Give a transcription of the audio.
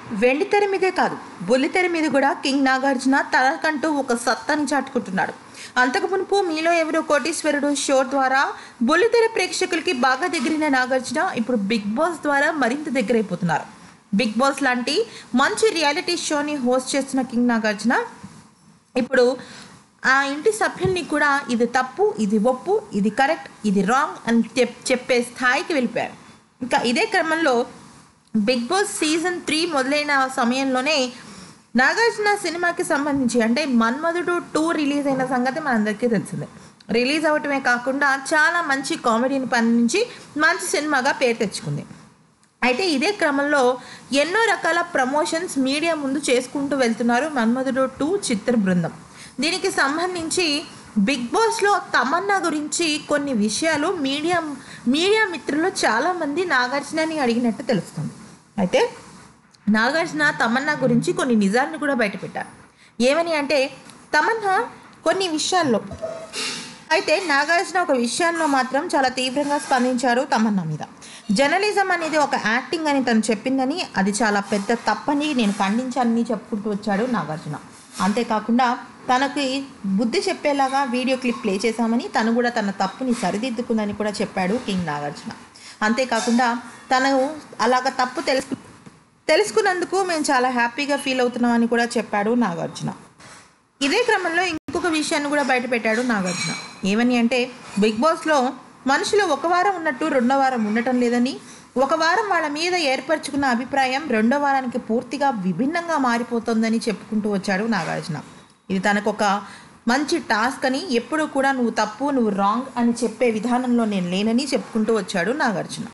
వెండితెర మీదే కాదు బుల్లితెర మీద కూడా కింగ్ నాగార్జున తనకంటూ ఒక సత్తాని చాటుకుంటున్నాడు అంతకు మునుపు మీలో ఎవరో కోటీశ్వరుడు షో ద్వారా బుల్లితెర ప్రేక్షకులకి బాగా దగ్గరైన నాగార్జున ఇప్పుడు బిగ్ బాస్ ద్వారా మరింత దగ్గరైపోతున్నారు బిగ్ బాస్ లాంటి మంచి రియాలిటీ షోని హోస్ట్ చేస్తున్న కింగ్ నాగార్జున ఇప్పుడు ఆ ఇంటి సభ్యుల్ని కూడా ఇది తప్పు ఇది ఒప్పు ఇది కరెక్ట్ ఇది రాంగ్ అని చెప్ చెప్పే స్థాయికి వెళ్ళిపోయారు ఇంకా ఇదే క్రమంలో బిగ్ బాస్ సీజన్ త్రీ మొదలైన సమయంలోనే నాగార్జున సినిమాకి సంబంధించి అంటే మన్మధుడు టూ రిలీజ్ అయిన సంగతి మనందరికీ తెలిసిందే రిలీజ్ అవటమే కాకుండా చాలా మంచి కామెడీని పండించి మంచి సినిమాగా పేరు తెచ్చుకుంది అయితే ఇదే క్రమంలో ఎన్నో రకాల ప్రమోషన్స్ మీడియా ముందు చేసుకుంటూ వెళ్తున్నారు మన్మధుడు టూ చిత్ర బృందం దీనికి సంబంధించి బిగ్ బాస్లో తమన్నా గురించి కొన్ని విషయాలు మీడియా మీడియా మిత్రులు చాలామంది నాగార్జునని అడిగినట్టు తెలుస్తుంది అయితే నాగార్జున తమన్నా గురించి కొన్ని నిజాలను కూడా బయటపెట్టారు ఏమని అంటే తమన్నా కొన్ని విషయాల్లో అయితే నాగార్జున ఒక విషయంలో మాత్రం చాలా తీవ్రంగా స్పందించారు తమన్నా మీద జర్నలిజం అనేది ఒక యాక్టింగ్ అని తను చెప్పిందని అది చాలా పెద్ద తప్పని నేను ఖండించానని చెప్పుకుంటూ వచ్చాడు నాగార్జున అంతేకాకుండా తనకి బుద్ధి చెప్పేలాగా వీడియో క్లిప్ ప్లే చేశామని తను కూడా తన తప్పుని సరిదిద్దుకుందని కూడా చెప్పాడు కింగ్ నాగార్జున అంతేకాకుండా తను అలాగ తప్పు తెలుసు తెలుసుకున్నందుకు మేము చాలా హ్యాపీగా ఫీల్ అవుతున్నామని కూడా చెప్పాడు నాగార్జున ఇదే క్రమంలో ఇంకొక విషయాన్ని కూడా బయటపెట్టాడు నాగార్జున ఏమని అంటే బిగ్ బాస్లో మనుషులు ఒక వారం ఉన్నట్టు రెండో వారం ఉండటం లేదని ఒక వారం వాళ్ళ మీద ఏర్పరచుకున్న అభిప్రాయం రెండో వారానికి పూర్తిగా విభిన్నంగా మారిపోతుందని చెప్పుకుంటూ వచ్చాడు నాగార్జున ఇది తనకు ఒక మంచి టాస్క్ అని ఎప్పుడూ కూడా నువ్వు తప్పు నువ్వు రాంగ్ అని చెప్పే విధానంలో నేను లేనని చెప్పుకుంటూ వచ్చాడు నాగార్జున